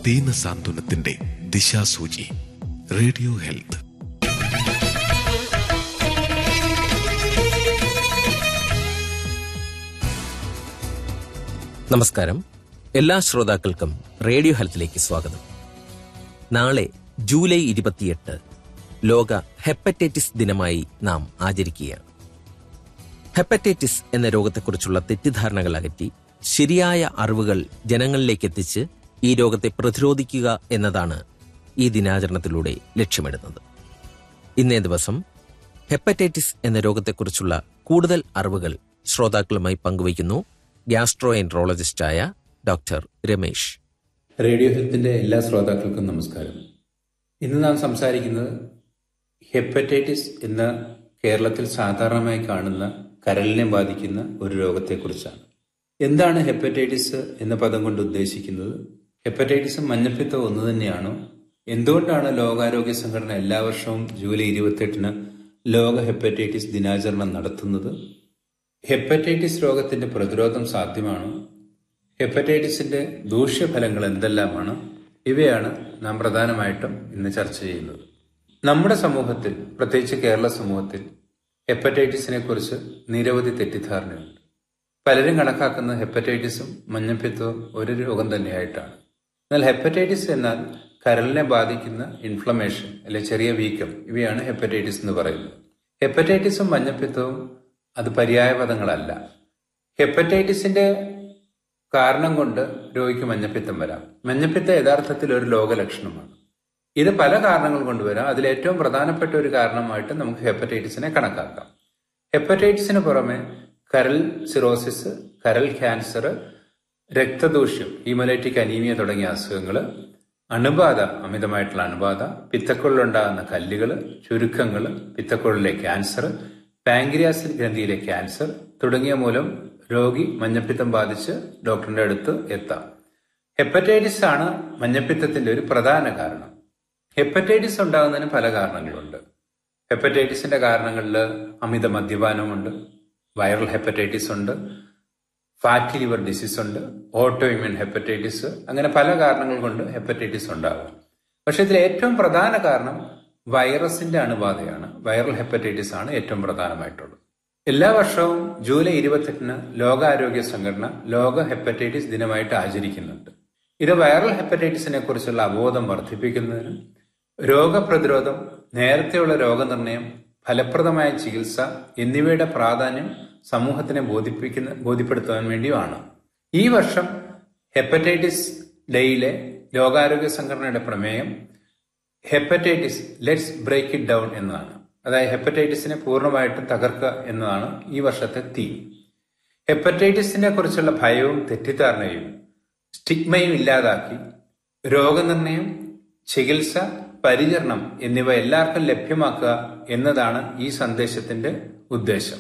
ദീന സാന്ത്വനത്തിന്റെ ദിശാസൂചി radio health നമസ്കാരം എല്ലാ ശ്രോതാക്കൾക്കും റേഡിയോ ഹെൽത്തിലേക്ക് സ്വാഗതം നാളെ ജൂലൈ ഇരുപത്തിയെട്ട് ലോക ഹെപ്പറ്റൈറ്റിസ് ദിനമായി നാം ആചരിക്കുകയാണ് ഹെപ്പറ്റൈറ്റിസ് എന്ന രോഗത്തെക്കുറിച്ചുള്ള തെറ്റിദ്ധാരണകൾ അകറ്റി ശരിയായ അറിവുകൾ ജനങ്ങളിലേക്ക് എത്തിച്ച് ഈ രോഗത്തെ പ്രതിരോധിക്കുക എന്നതാണ് ഈ ദിനാചരണത്തിലൂടെ ലക്ഷ്യമിടുന്നത് ഇന്നേ ദിവസം ഹെപ്പറ്റൈറ്റിസ് എന്ന രോഗത്തെക്കുറിച്ചുള്ള കൂടുതൽ അറിവുകൾ ശ്രോതാക്കളുമായി പങ്കുവയ്ക്കുന്നു ഗ്യാസ്ട്രോ എൻട്രോളജിസ്റ്റായ ഡോക്ടർ രമേശ് റേഡിയോ ഹെൽത്തിന്റെ എല്ലാ ശ്രോതാക്കൾക്കും നമസ്കാരം ഇന്ന് നാം സംസാരിക്കുന്നത് ഹെപ്പറ്റൈറ്റിസ് എന്ന കേരളത്തിൽ സാധാരണമായി കാണുന്ന കരളിനെ ബാധിക്കുന്ന ഒരു രോഗത്തെക്കുറിച്ചാണ് എന്താണ് ഹെപ്പറ്റൈറ്റിസ് എന്ന പദം കൊണ്ട് ഉദ്ദേശിക്കുന്നത് ഹെപ്പറ്റൈറ്റിസും മഞ്ഞപ്പിത്തവും ഒന്ന് തന്നെയാണോ എന്തുകൊണ്ടാണ് ലോകാരോഗ്യ സംഘടന എല്ലാ വർഷവും ജൂലൈ ഇരുപത്തെട്ടിന് ലോക ഹെപ്പറ്റൈറ്റിസ് ദിനാചരണം നടത്തുന്നത് ഹെപ്പറ്റൈറ്റിസ് രോഗത്തിന്റെ പ്രതിരോധം സാധ്യമാണോ ഹെപ്പറ്റൈറ്റിസിന്റെ ദൂഷ്യഫലങ്ങൾ എന്തെല്ലാമാണ് ഇവയാണ് നാം പ്രധാനമായിട്ടും ഇന്ന് ചർച്ച ചെയ്യുന്നത് നമ്മുടെ സമൂഹത്തിൽ പ്രത്യേകിച്ച് കേരള സമൂഹത്തിൽ ഹെപ്പറ്റൈറ്റിസിനെ കുറിച്ച് നിരവധി തെറ്റിദ്ധാരണയുണ്ട് പലരും കണക്കാക്കുന്ന ഹെപ്പറ്റൈറ്റിസും മഞ്ഞപ്പിത്തവും ഒരു രോഗം തന്നെയായിട്ടാണ് എന്നാൽ ഹെപ്പറ്റൈറ്റിസ് എന്നാൽ കരളിനെ ബാധിക്കുന്ന ഇൻഫ്ലമേഷൻ അല്ലെ ചെറിയ വീക്കം ഇവയാണ് ഹെപ്പറ്റൈറ്റിസ് എന്ന് പറയുന്നത് ഹെപ്പറ്റൈറ്റിസും മഞ്ഞപ്പിത്തവും അത് പര്യായ പദങ്ങളല്ല ഹെപ്പറ്റൈറ്റിസിന്റെ കാരണം കൊണ്ട് രോഗിക്ക് മഞ്ഞപ്പിത്തം വരാം മഞ്ഞപ്പിത്തം യഥാർത്ഥത്തിൽ ഒരു രോഗലക്ഷണമാണ് ഇത് പല കാരണങ്ങൾ കൊണ്ട് വരാം അതിൽ ഏറ്റവും പ്രധാനപ്പെട്ട ഒരു കാരണമായിട്ട് നമുക്ക് ഹെപ്പറ്റൈറ്റിസിനെ കണക്കാക്കാം ഹെപ്പറ്റൈറ്റിസിന് പുറമെ കരൾ സിറോസിസ് കരൾ ക്യാൻസർ രക്തദൂഷ്യം ഹീമലൈറ്റിക് അനീമിയ തുടങ്ങിയ അസുഖങ്ങൾ അണുബാധ അമിതമായിട്ടുള്ള അണുബാധ പിത്തക്കുള്ളിലുണ്ടാകുന്ന കല്ലുകൾ ചുരുക്കങ്ങൾ പിത്തക്കുള്ളിലെ ക്യാൻസർ പാങ്ക്രിയാസിൽ ഗ്രന്ഥിയിലെ ക്യാൻസർ തുടങ്ങിയ മൂലം രോഗി മഞ്ഞപ്പിത്തം ബാധിച്ച് ഡോക്ടറിന്റെ അടുത്ത് എത്താം ഹെപ്പറ്റൈറ്റിസ് ആണ് മഞ്ഞപ്പിത്തത്തിന്റെ ഒരു പ്രധാന കാരണം ഹെപ്പറ്റൈറ്റിസ് ഉണ്ടാകുന്നതിന് പല കാരണങ്ങളുണ്ട് ഹെപ്പറ്റൈറ്റിസിന്റെ കാരണങ്ങളിൽ അമിത മദ്യപാനമുണ്ട് വൈറൽ ഹെപ്പറ്റൈറ്റിസ് ഉണ്ട് ഫാറ്റി ലിവർ ഡിസീസ് ഉണ്ട് ഓട്ടോ ഇമ്യൂൺ ഹെപ്പറ്റൈറ്റിസ് അങ്ങനെ പല കാരണങ്ങൾ കൊണ്ട് ഹെപ്പറ്റൈറ്റിസ് ഉണ്ടാകും പക്ഷെ ഇതിൽ ഏറ്റവും പ്രധാന കാരണം വൈറസിന്റെ അണുബാധയാണ് വൈറൽ ഹെപ്പറ്റൈറ്റിസ് ആണ് ഏറ്റവും പ്രധാനമായിട്ടുള്ളത് എല്ലാ വർഷവും ജൂലൈ ഇരുപത്തെട്ടിന് ലോകാരോഗ്യ സംഘടന ലോക ഹെപ്പറ്റൈറ്റിസ് ദിനമായിട്ട് ആചരിക്കുന്നുണ്ട് ഇത് വൈറൽ ഹെപ്പറ്റൈറ്റിസിനെ കുറിച്ചുള്ള അവബോധം വർദ്ധിപ്പിക്കുന്നതിനും രോഗപ്രതിരോധം നേരത്തെയുള്ള രോഗനിർണയം ഫലപ്രദമായ ചികിത്സ എന്നിവയുടെ പ്രാധാന്യം സമൂഹത്തിനെ ബോധിപ്പിക്കുന്ന ബോധ്യപ്പെടുത്താൻ വേണ്ടിയുമാണ് ഈ വർഷം ഹെപ്പറ്റൈറ്റിസ് ഡേയിലെ ലോകാരോഗ്യ സംഘടനയുടെ പ്രമേയം hepatitis let's break it down എന്നതാണ് അതായത് ഹെപ്പറ്റൈറ്റിസിനെ പൂർണ്ണമായിട്ടും തകർക്കുക എന്നതാണ് ഈ വർഷത്തെ തീം ഹെപ്പറ്റൈറ്റിസിനെ കുറിച്ചുള്ള ഭയവും തെറ്റിദ്ധാരണയും സ്റ്റിഗ്മയും ഇല്ലാതാക്കി രോഗനിർണയം ചികിത്സ പരിചരണം എന്നിവ എല്ലാവർക്കും ലഭ്യമാക്കുക എന്നതാണ് ഈ സന്ദേശത്തിന്റെ ഉദ്ദേശം